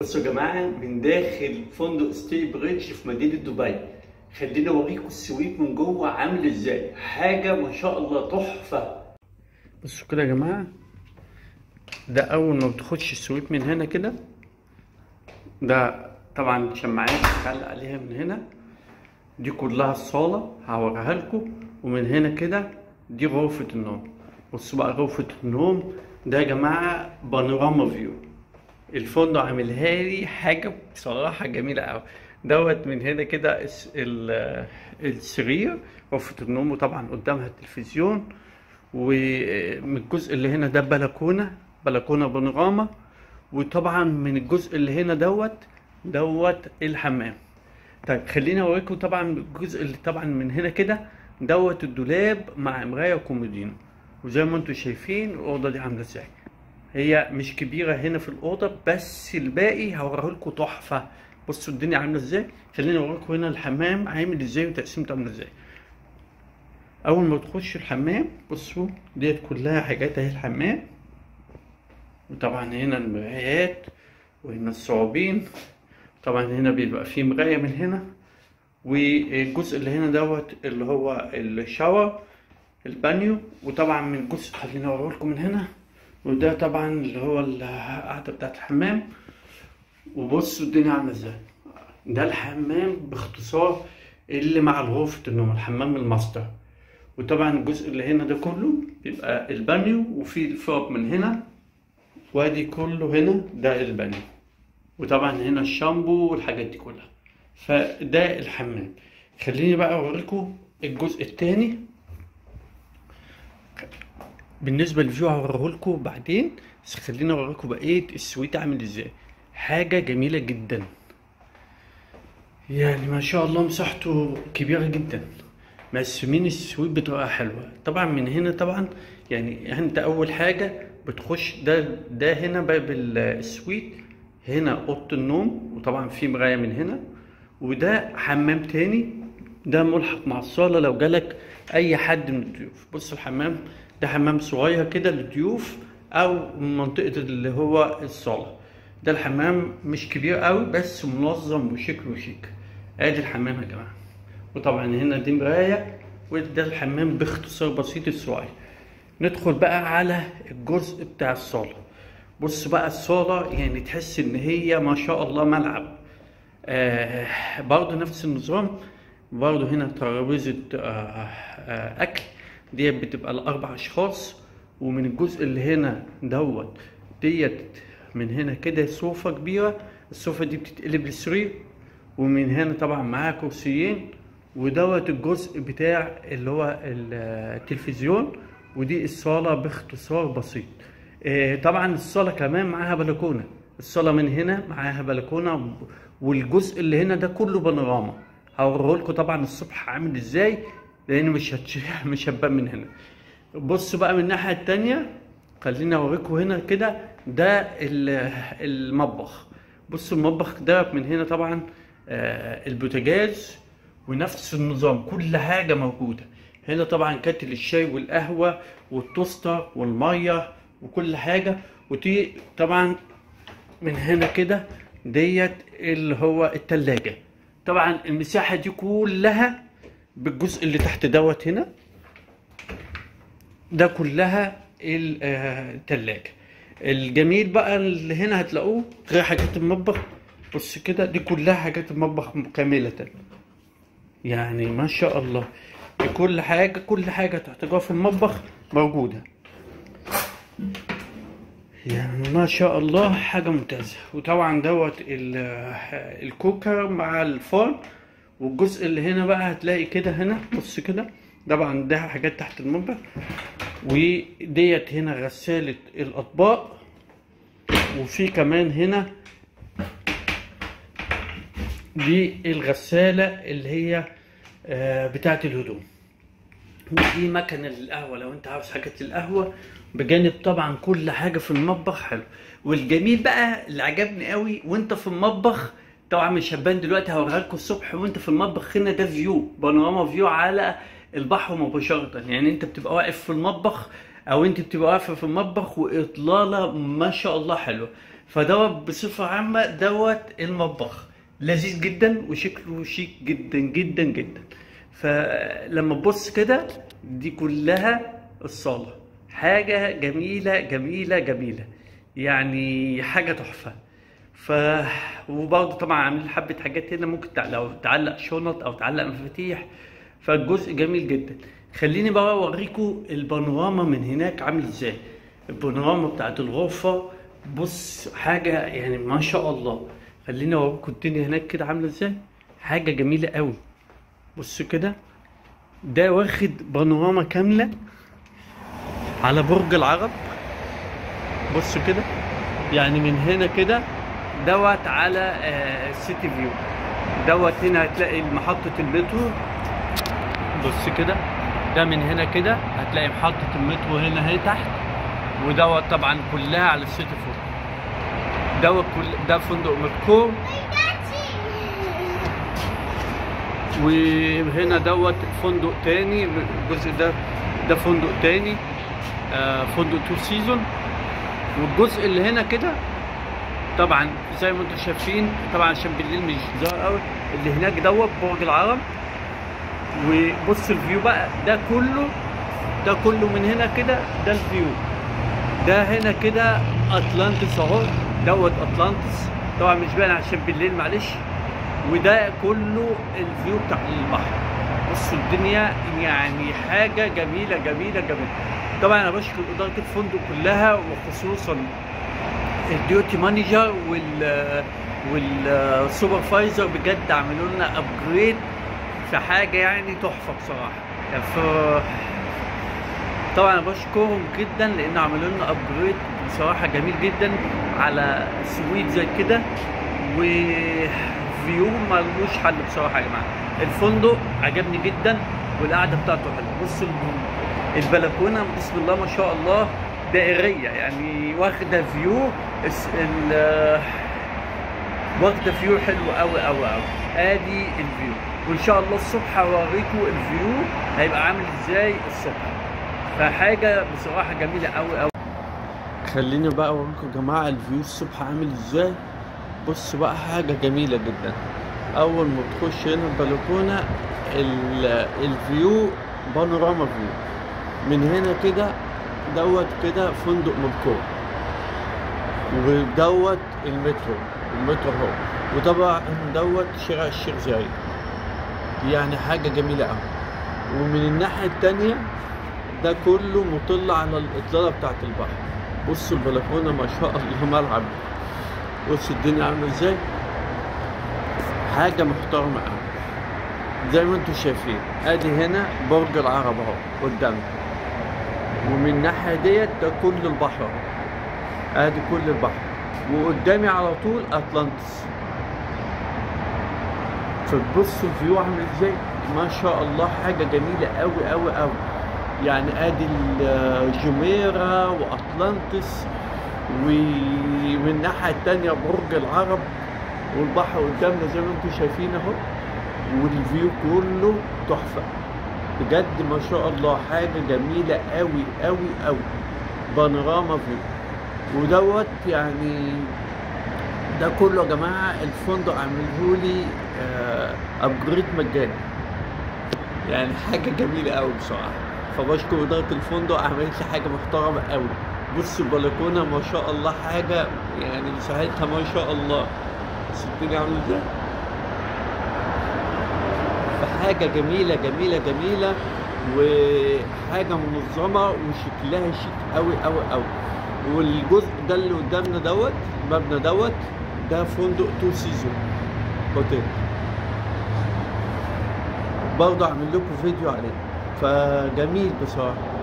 بصوا يا جماعه من داخل فندق ستي بريدج في مدينه دبي خليني اوريكم السويت من جوه عامل ازاي حاجه ما شاء الله تحفه بصوا كده يا جماعه ده اول ما بتخش السويت من هنا كده ده طبعا شماعات بتعلق عليها من هنا دي كلها الصاله هوريها لكم ومن هنا كده دي غرفه النوم بصوا بقى غرفه النوم ده يا جماعه بانوراما فيو الفندق عاملها لي حاجه بصراحه جميله قوي دوت من هنا كده الس- ال- السرير غرفه النوم وطبعا قدامها التلفزيون ومن الجزء اللي هنا ده بلكونه بلكونه بانوراما وطبعا من الجزء اللي هنا دوت دوت الحمام طيب خليني اوريكم طبعا الجزء اللي طبعا من هنا كده دوت الدولاب مع مرايه وكومودينو وزي ما انتم شايفين الاوضه دي عامله ازاي هي مش كبيره هنا في الاوضه بس الباقي هوريه لكم تحفه بصوا الدنيا عامله ازاي خليني اوريكم هنا الحمام عامل ازاي وتقسيمته عامله ازاي اول ما تخش الحمام بصوا ديت كلها حاجات اهي الحمام وطبعا هنا المرايات وهنا الصعوبين طبعا هنا بيبقى فيه مراية من هنا والجزء اللي هنا دوت اللي هو الشاور البانيو وطبعا من الجزء خليني اوريه لكم من هنا وده طبعا اللي هو القعدة بتاعت الحمام وبصوا الدنيا عاملة ازاي ده الحمام باختصار اللي مع غرفة النوم الحمام الماستر وطبعا الجزء اللي هنا ده كله بيبقى البانيو وفي الفرق من هنا وادي كله هنا ده البانيو وطبعا هنا الشامبو والحاجات دي كلها فده الحمام خليني بقى اوريكم الجزء التاني بالنسبه للفيو هوريه لكم بعدين بس خليني اوريكم بقيه السويت عامل ازاي حاجه جميله جدا يعني ما شاء الله مساحته كبيره جدا مقسمين السويت بطريقه حلوه طبعا من هنا طبعا يعني انت اول حاجه بتخش ده ده هنا باب السويت هنا اوضه النوم وطبعا في مرايه من هنا وده حمام تاني ده ملحق مع الصاله لو جالك اي حد من الضيوف بص الحمام ده حمام صغير كده للضيوف او منطقه اللي هو الصاله ده الحمام مش كبير قوي بس منظم وشكله شيك ادي الحمام يا جماعه وطبعا هنا دي مرايه وده الحمام باختصار بسيط الصغير ندخل بقى على الجزء بتاع الصاله بص بقى الصاله يعني تحس ان هي ما شاء الله ملعب آه برضه نفس النظام برضه هنا ترابيزه آه آه اكل ديت بتبقى لاربع اشخاص ومن الجزء اللي هنا دوت ديت من هنا كده سوفة كبيرة السوفة دي بتتقلب للسرير ومن هنا طبعا معاها كرسيين ودوت الجزء بتاع اللي هو التلفزيون ودي الصالة باختصار بسيط آه، طبعا الصالة كمان معاها بلكونة الصالة من هنا معاها بلكونة والجزء اللي هنا ده كله بانوراما هوريه لكم طبعا الصبح عامل ازاي لان مش هتش... مش هتبان من هنا بصوا بقى من الناحية التانية خليني اوريكم هنا كده ده ال- المطبخ بصوا المطبخ ده من هنا طبعا آه، البوتاجاز ونفس النظام كل حاجة موجودة هنا طبعا كاتل الشاي والقهوة والتوستر والمية وكل حاجة ودي طبعا من هنا كده ديت اللي هو التلاجة طبعا المساحة دي كلها بالجزء اللي تحت دوت هنا ده كلها ال- آه، التلاجة الجميل بقى اللي هنا هتلاقوه غير حاجات المطبخ بص كده دي كلها حاجات المطبخ كاملة يعني ما شاء الله في كل حاجة كل حاجة تحتاجوها في المطبخ موجودة يعني ما شاء الله حاجة ممتازة وطبعا دوت ال- الكوكر مع الفرن والجزء اللي هنا بقى هتلاقي كده هنا بص كده طبعا ده حاجات تحت المطبخ وديت هنا غسالة الأطباق وفي كمان هنا دي الغسالة اللي هي آه، بتاعة الهدوم ودي مكنة للقهوة لو انت عاوز حاجات للقهوة بجانب طبعا كل حاجة في المطبخ حلو والجميل بقى اللي عجبني قوي وانت في المطبخ طبعا مش هبان دلوقتي هوريها لكم الصبح وانت في المطبخ هنا ده فيو بانوراما فيو على البحر مباشرة يعني انت بتبقى واقف في المطبخ او انت بتبقى واقفة في المطبخ واطلالة ما شاء الله حلوة فدوت بصفة عامة دوت المطبخ لذيذ جدا وشكله شيك جدا جدا جدا فلما تبص كده دي كلها الصالة حاجة جميلة جميلة جميلة يعني حاجة تحفة ف وبرضه طبعا عاملين حبة حاجات هنا ممكن تع- لو تعلق شنط أو تعلق مفاتيح فالجزء جميل جدا خليني بقى أوريكم البانوراما من هناك عامل إزاي البانوراما بتاعت الغرفة بص حاجة يعني ما شاء الله خليني أوريكم الدنيا هناك كده عاملة إزاي حاجة جميلة قوي بصوا كده ده واخد بانوراما كاملة على برج العرب بصوا كده يعني من هنا كده دوت على آه، سيتي فيو دوت هنا هتلاقي محطة المترو بص كده ده من هنا كده هتلاقي محطة المترو هنا اهي تحت ودوت طبعا كلها على السيتي فوق دوت كل ده فندق مذكور وهنا دوت فندق تاني الجزء ده ده فندق تاني آه فندق تو سيزون والجزء اللي هنا كده طبعا زي ما انتم شايفين طبعا عشان بالليل مش ظاهر قوي اللي هناك دوت برج العرب وبص الفيو بقى ده كله ده كله من هنا كده ده الفيو ده هنا كده اطلانتس اهو دوت اطلانتس طبعا مش باين عشان بالليل معلش وده كله الفيو بتاع البحر بصوا الدنيا يعني حاجه جميله جميله جميله طبعا انا بشكر اداره الفندق كلها وخصوصا الديوتي مانجر وال والسوبرفايزر بجد عملوا لنا ابجريد في حاجه يعني تحفه بصراحه يعني ف- طبعا انا بشكرهم جدا لان عملوا لنا ابجريد بصراحه جميل جدا على سويت زي كده وفيو ملوش حل بصراحه يا جماعه الفندق عجبني جدا والقعده بتاعته حلوه بصوا ال- البلكونه بسم الله ما شاء الله دائريه يعني واخده فيو الس- ال- واخده فيو حلو قوي قوي قوي ادي الفيو وان شاء الله الصبح هوريكم الفيو هيبقى عامل ازاي الصبح فحاجه بصراحه جميله قوي قوي خليني بقى اوريكم يا جماعه الفيو الصبح عامل ازاي بص بقى حاجه جميله جدا اول ما تخش هنا البلكونه ال- الفيو بانوراما فيو من هنا كده دوت كده فندق مذكور ودوت المترو المترو اهو وطبعا دوت شارع الشيخ زايد يعني حاجة جميلة قوي ومن الناحية التانية ده كله مطل على الإطلالة بتاعت البحر بصوا البلكونة ما شاء الله ملعب بصوا الدنيا عاملة ازاي حاجة محترمة قوي زي ما انتم شايفين ادي هنا برج العرب اهو قدامنا ومن الناحية ديت ده كل البحر اهو ادي كل البحر وقدامي على طول اطلانتس فتبصوا الفيو عامل ازاي ما شاء الله حاجه جميله قوي قوي قوي يعني ادي الجميره واطلانتس ومن الناحيه التانية برج العرب والبحر قدامنا زي ما انتم شايفين اهو والفيو كله تحفه بجد ما شاء الله حاجه جميله قوي قوي قوي بانوراما فيو ودوت يعني ده كله يا جماعه الفندق عامله لي ابجريد مجاني يعني حاجه جميله قوي بصراحه فبشكر اداره الفندق عملت لي حاجه محترمه قوي بص البلكونه ما شاء الله حاجه يعني مساحتها ما شاء الله بص الدنيا عامله ازاي فحاجه جميله جميله جميله وحاجه منظمه وشكلها شيك قوي قوي قوي والجزء ده اللي قدامنا دوت المبنى دوت ده فندق تو سيزون هوتيل برضه اعمل لكم فيديو عليه فجميل بصراحه